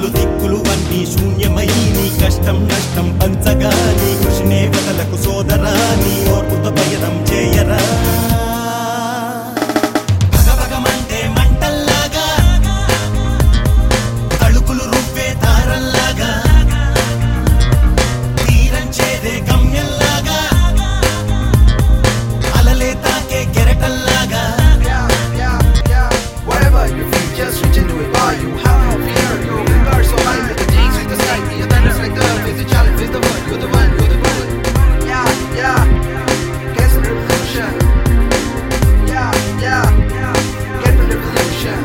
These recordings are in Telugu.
నలుదిక్కులు అన్ని శూన్యమై నీ కష్టం నష్టం పంచగా నీ కృషినే వదలకు సోదరా నీ ఓర్పుతో పయనం చేయరా భగభగమంటే మంటల్లాగా తళుకులు రువ్వే తారల్లాగా తీరం చేరే గమ్యంలాగా అలలే తాకే కెరటల్లాగా Yeah, yeah, yeah. Whatever you feel, just reach into it. Why you have no fear? You are so high with the things with the sky. Your thunders like the earth, with the challenge, with the world. You're the one, you're the one. Yeah, yeah. Get some revolution. Yeah, yeah. Get the revolution.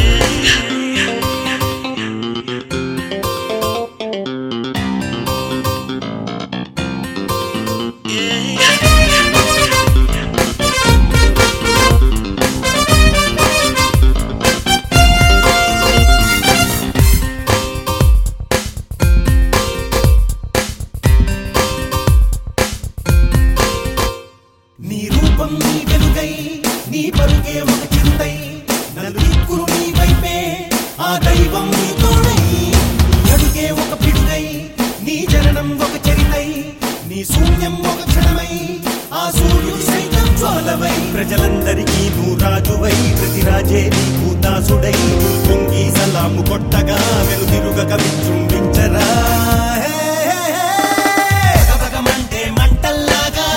నీ రూపం నీ వెలుగై నీ పరుగే ఒక చింతై నలుదిక్కులు నీ వైపే ఆ దైవం నీ తోడై నీ అడుగే ఒక పిడుగై నీ జననం ఒక చరితై నీ శూన్యం ఒక క్షణమై ఆ సూర్యుడి సైతం జ్వాలవై ప్రజలందరికీ నువ్వు రాజువై ప్రతి రాజే నీకు దాసుడై నీ పొంగి సలాము కొట్టగా వెలుదిరుగక విజృంభించరా హే, హే, హే. భగభగమంటే మంటల్లాగా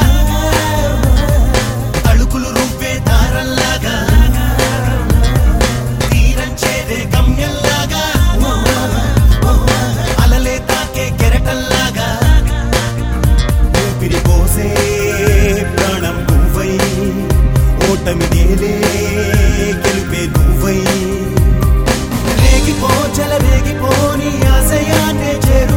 తళుకులు రువ్వే దారల్లాగా తీరం చేరే గమ్యంలాగా అలలే తాకే కెరటల్లాగా ఊపిరి పోసే ప్రాణం నువ్వై ఓటమి నేలే గెలుపే నువ్వై రేగిపో చెల రేగిపో నీ ఆశయాన్నే చేరు